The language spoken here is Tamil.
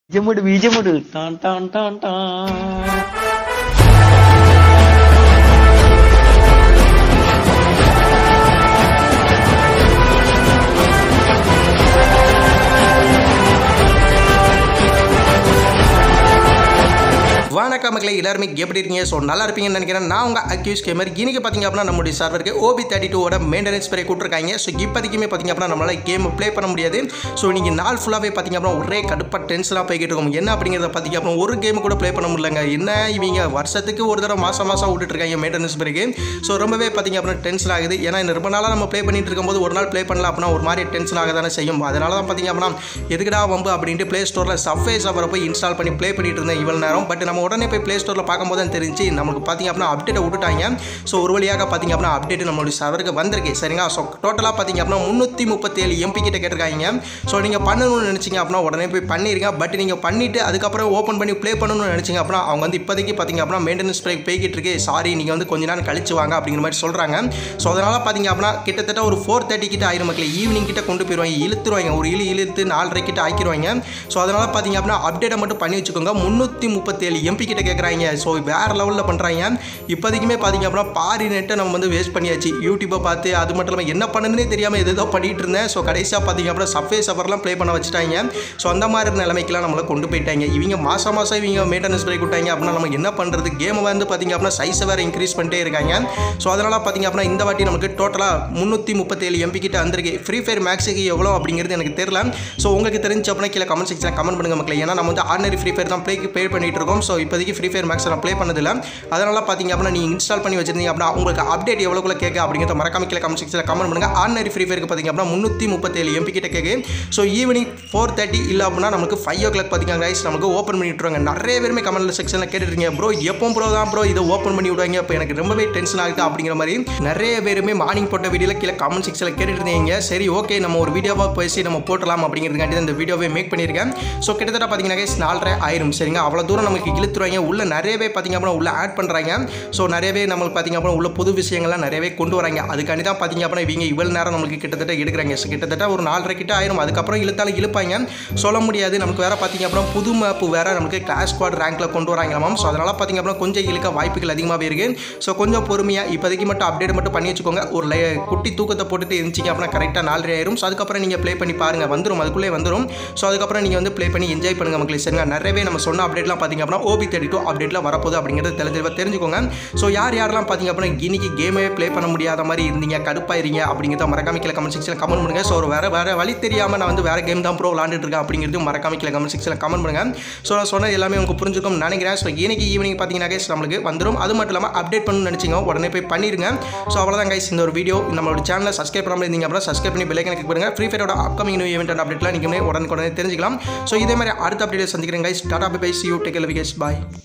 ബീജമുട് ബീജമുട് ടാൻ ടാൻ ടാൻ ടാൻ வணக்கம் மக்களே எல்லாருமே எப்படி இருக்கீங்க ஸோ நல்லா இருப்பீங்கன்னு நினைக்கிறேன் நான் உங்கள் அக்யூஸ் கேமர் இன்னைக்கு பார்த்தீங்க அப்படின்னா நம்மளுடைய சர்வருக்கு ஓபி தேர்ட்டி டூவோட மெயின்டெனன்ஸ் பேரை கொடுத்துருக்காங்க ஸோ இப்போதைக்குமே பார்த்தீங்க அப்படின்னா நம்மளால் கேம் ப்ளே பண்ண முடியாது ஸோ நீங்கள் நாள் ஃபுல்லாகவே பார்த்தீங்க அப்படின்னா ஒரே கடுப்பாக டென்ஷனாக போய்கிட்டு இருக்கோம் என்ன அப்படிங்கிறத பார்த்தீங்க அப்படின்னா ஒரு கேம் கூட ப்ளே பண்ண முடியலங்க என்ன இவங்க வருஷத்துக்கு ஒரு தடவை மாதம் மாதம் விட்டுட்டு இருக்காங்க மெயின்டெனன்ஸ் பிரேக்கு ஸோ ரொம்பவே பார்த்தீங்க அப்படின்னா டென்ஷன் ஆகுது ஏன்னா இந்த ரொம்ப நாளாக நம்ம ப்ளே பண்ணிட்டு இருக்கும்போது ஒரு நாள் ப்ளே பண்ணல அப்படின்னா ஒரு மாதிரி டென்ஷன் ஆக தானே செய்யும் அதனால தான் பார்த்தீங்க அப்படின்னா எதுக்குடா வம்பு அப்படின்ட்டு ப்ளே ஸ்டோரில் சஃபே சவரை போய் இன்ஸ்டால் பண்ணி ப்ளே பண்ணிட்டு இருந்தேன் இவ்வளோ நேரம் பட் நம்ம உடனே போய் ப்ளே ஸ்டோரில் பார்க்கும்போது தான் தெரிஞ்சு நமக்கு பார்த்தீங்க அப்படின்னா அப்டேட்டை விட்டுட்டாங்க ஸோ ஒரு வழியாக பார்த்தீங்க அப்படின்னா அப்டேட் நம்மளுடைய சவருக்கு வந்திருக்கு சரிங்களா ஸோ டோட்டலாக பார்த்தீங்க அப்படின்னா முந்நூற்றி முப்பத்தேழு எம்பி கிட்ட கேட்டிருக்காங்க ஸோ நீங்கள் பண்ணணும்னு நினச்சிங்க அப்படின்னா உடனே போய் பண்ணிருங்க பட் நீங்கள் பண்ணிவிட்டு அதுக்கப்புறம் ஓப்பன் பண்ணி ப்ளே பண்ணணும்னு நினச்சிங்க அப்படின்னா அவங்க வந்து இப்போதைக்கு பார்த்தீங்க அப்படின்னா மெயின்டெனன்ஸ் பிரேக் போய்கிட்டு இருக்கு சாரி நீங்கள் வந்து கொஞ்ச நேரம் கழிச்சு வாங்க அப்படிங்கிற மாதிரி சொல்கிறாங்க ஸோ அதனால் பார்த்தீங்க அப்படின்னா கிட்டத்தட்ட ஒரு ஃபோர் தேர்ட்டி கிட்ட ஆயிரம் மக்கள் ஈவினிங் கிட்ட கொண்டு போயிடுவாங்க இழுத்துருவாங்க ஒரு இழு இழுத்து நாலரை கிட்ட ஆக்கிடுவாங்க ஸோ அதனால் பார்த்தீங்க அப்படின்னா அப்டேட்டை மட்டும் பண்ணி வச்சுக்கோங்க முந்நூற்றி முப்பத்தேழு எம்பி கிட்ட கேட்குறாங்க ஸோ வேறு லெவலில் பண்ணுறாங்க இப்போதைக்குமே பார்த்தீங்க அப்படின்னா பாரி நெட்டை நம்ம வந்து வேஸ்ட் பண்ணியாச்சு யூடியூப்பை பார்த்து அது மட்டும் இல்லாமல் என்ன பண்ணுதுன்னே தெரியாமல் எது ஏதோ பண்ணிட்டு இருந்தேன் ஸோ கடைசியாக பார்த்தீங்க அப்படின்னா சஃபே சஃபர்லாம் ப்ளே பண்ண வச்சுட்டாங்க ஸோ அந்த மாதிரி நிலைமைக்கெல்லாம் நம்மளை கொண்டு போயிட்டாங்க இவங்க மாதம் மாதம் இவங்க மெயின்டெனன்ஸ் பிரேக் விட்டாங்க அப்படின்னா நம்ம என்ன பண்ணுறது கேமை வந்து பார்த்தீங்க அப்படின்னா சைஸை வேறு இன்க்ரீஸ் பண்ணிட்டே இருக்காங்க ஸோ அதனால் பார்த்தீங்க அப்படின்னா இந்த வாட்டி நமக்கு டோட்டலாக முந்நூற்றி முப்பத்தேழு எம்பி கிட்ட வந்திருக்கு ஃப்ரீ ஃபயர் மேக்ஸுக்கு எவ்வளோ அப்படிங்கிறது எனக்கு தெரியல ஸோ உங்களுக்கு தெரிஞ்சு அப்படின்னா கீழே கமெண்ட் செக்ஷனில் கமெண்ட் பண்ணுங்க மக்களே ஏன்னா நம்ம வந்து ஆர்டினரி ஃப்ரீ ஃபயர் தான் ப்ளே ப்ளே பண்ணிட்டு இருக்கோம் ஸோ இப்போதைக்கு ஃப்ரீ ஃபயர் மேக்ஸ் நான் ப்ளே பண்ணதில்லை அதனால் பார்த்தீங்க அப்படின்னா நீங்கள் இன்ஸ்டால் பண்ணி வச்சிருந்தீங்க அப்படின்னா உங்களுக்கு அப்டேட் எவ்வளோக்குள்ள கேட்க அப்படிங்கிறத மறக்காம கீழே கமெண்ட் செக்ஷனில் கமெண்ட் பண்ணுங்க ஆர்டினரி ஃப்ரீ ஃபயருக்கு பார்த்தீங்க அப்படின்னா முந்நூற்றி முப்பத்தேழு எம்பி கிட்ட கேட்கு ஸோ ஈவினிங் ஃபோர் தேர்ட்டி இல்லை அப்படின்னா நமக்கு ஃபைவ் ஓ கிளாக் பார்த்தீங்கன்னா கைஸ் நமக்கு ஓப்பன் பண்ணி விட்டுருவாங்க நிறைய பேருமே கமெண்ட் செக்ஷனில் கேட்டுருக்கீங்க ப்ரோ எப்போ ப்ரோ தான் ப்ரோ இதை ஓப்பன் பண்ணி விடுவாங்க இப்போ எனக்கு ரொம்பவே டென்ஷன் ஆகுது அப்படிங்கிற மாதிரி நிறைய பேருமே மார்னிங் போட்ட வீடியோவில் கீழே கமெண்ட் செக்ஷனில் கேட்டுட்டு இருந்தீங்க சரி ஓகே நம்ம ஒரு வீடியோவாக பேசி நம்ம போட்டலாம் அப்படிங்கிறதுக்காண்டி தான் இந்த வீடியோவை மேக் பண்ணியிருக்கேன் ஸோ கிட்டத்தட்ட பார்த்தீங்கன்னா guys, நாலரை ஆயிரம் சரிங்க அவ்வளோ தூரம் நமக்கு இழுத்துருவாங்க உள்ள நிறையவே பார்த்தீங்க அப்படின்னா உள்ள ஆட் பண்ணுறாங்க ஸோ நிறையவே நம்மளுக்கு பார்த்தீங்க அப்படின்னா உள்ள புது விஷயங்கள்லாம் நிறையவே கொண்டு வராங்க அதுக்காண்டி தான் பார்த்தீங்க அப்படின்னா இவங்க இவ்வளோ நேரம் நம்மளுக்கு கிட்டத்தட்ட எடுக்கிறாங்க ஸோ கிட்டத்தட்ட ஒரு நாலரை கிட்ட ஆயிரம் அதுக்கப்புறம் இழுத்தாலும் இழுப்பாங்க சொல்ல முடியாது நமக்கு வேற பார்த்தீங்க அப்படின்னா புது மேப்பு வேற நமக்கு கிளாஸ் ஸ்குவாட் ரேங்க்ல கொண்டு வராங்களாம் ஸோ அதனால் பார்த்தீங்க அப்படின்னா கொஞ்சம் இழுக்க வாய்ப்புகள் அதிகமாகவே இருக்கு ஸோ கொஞ்சம் பொறுமையாக இப்போதைக்கு மட்டும் அப்டேட் மட்டும் பண்ணி வச்சுக்கோங்க ஒரு லை குட்டி தூக்கத்தை போட்டுட்டு இருந்துச்சிங்க அப்படின்னா கரெக்டாக நாலரை ஆயிரும் ஸோ அதுக்கப்புறம் நீங்கள் ப்ளே பண்ணி பாருங்க வந்துடும் அதுக்குள்ளே வந்துடும் ஸோ அதுக்கப்புறம் நீங்கள் வந்து ப்ளே பண்ணி என்ஜாய் பண்ணுங்க மக்களே சரிங்க நிறையவே நம்ம சொன்ன அப்டேட்லாம் பார்த்தீங்க அப்படின்னா ஓபி தேர்ட்டி டூ அப்டேட்டில் வரப்போகுது அப்படிங்கிறது தெளி தெளிவாக தெரிஞ்சுக்கோங்க ஸோ யார் யாரெல்லாம் பார்த்தீங்க அப்படின்னா இன்னைக்கு கேமே ப்ளே பண்ண முடியாத மாதிரி இருந்தீங்க கடுப்பாயிருங்க அப்படிங்கிறத மறக்காம கீழே கமெண்ட் செக்ஷனில் கமெண்ட் பண்ணுங்க ஸோ ஒரு வேற வேற வழி தெரியாமல் நான் வந்து வேற கேம் தான் ப்ரோ விளாண்டுட்டு இருக்கேன் அப்படிங்கிறது மறக்காம கீழே கமெண்ட் செக்ஷனில் கமெண்ட் பண்ணுங்க ஸோ நான் சொன்னது எல்லாமே உங்களுக்கு புரிஞ்சுக்கும் நினைக்கிறேன் ஸோ இன்னைக்கு ஈவினிங் பார்த்தீங்கன்னா guys நம்மளுக்கு வந்துடும் அது மட்டும் இல்லாமல் அப்டேட் பண்ணணும்னு நினச்சிங்க உடனே போய் பண்ணிருங்க ஸோ அவ்வளோதான் கைஸ் இந்த ஒரு வீடியோ நம்மளோட சேனலை சப்ஸ்கிரைப் பண்ணாமல் இருந்தீங்க அப்படின்னா சப்ஸ்கிரைப் பண்ணி பெல்லைக்கன் கிளிக் பண்ணுங்க ஃப்ரீ ஃபயரோட அப்கமிங் நியூ ஈவெண்ட் அண்ட் அப்டேட்லாம் நீங்கள் உடனே உடனே தெரிஞ்சுக்கலாம் ஸோ இதே மாதிரி அடுத்த அப்டேட் சந்திக்கிறேன் கைஸ் டாடா bye see you take guys bye